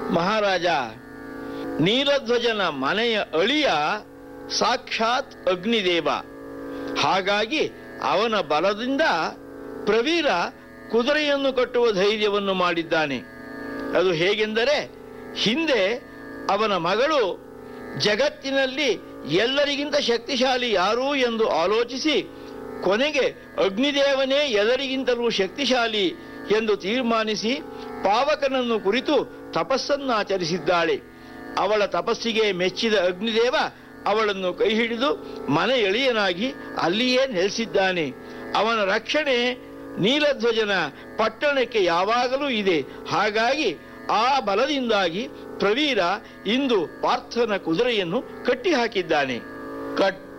ಮಹಾರಾಜ ನೀಲಧ್ವಜನ ಮನೆಯ ಅಳಿಯ ಸಾಕ್ಷಾತ್ ಅಗ್ನಿದೇವ ಹಾಗಾಗಿ ಅವನ ಬಲದಿಂದ ಪ್ರವೀರ ಕುದುರೆಯನ್ನು ಕಟ್ಟುವ ಧೈರ್ಯವನ್ನು ಮಾಡಿದ್ದಾನೆ ಅದು ಹೇಗೆಂದರೆ ಹಿಂದೆ ಅವನ ಮಗಳು ಜಗತ್ತಿನಲ್ಲಿ ಎಲ್ಲರಿಗಿಂತ ಶಕ್ತಿಶಾಲಿ ಯಾರು ಎಂದು ಆಲೋಚಿಸಿ ಕೊನೆಗೆ ಅಗ್ನಿದೇವನೇ ಎಲ್ಲರಿಗಿಂತಲೂ ಶಕ್ತಿಶಾಲಿ ಎಂದು ತೀರ್ಮಾನಿಸಿ ಪಾವಕನನ್ನು ಕುರಿತು ತಪಸ್ಸನ್ನಾಚರಿಸಿದ್ದಾಳೆ ಅವಳ ತಪಸ್ಸಿಗೆ ಮೆಚ್ಚಿದ ಅಗ್ನಿದೇವ ಅವಳನ್ನು ಕೈ ಹಿಡಿದು ಮನೆ ಎಳೆಯನಾಗಿ ಅಲ್ಲಿಯೇ ನೆಲೆಸಿದ್ದಾನೆ ಅವನ ರಕ್ಷಣೆ ನೀಲಧ್ವಜನ ಪಟ್ಟಣಕ್ಕೆ ಯಾವಾಗಲೂ ಇದೆ ಹಾಗಾಗಿ ಆ ಬಲದಿಂದಾಗಿ ಪ್ರವೀರ ಇಂದು ಪಾರ್ಥನ ಕುದುರೆಯನ್ನು ಕಟ್ಟಿ ಹಾಕಿದ್ದಾನೆ ಕಟ್ಟ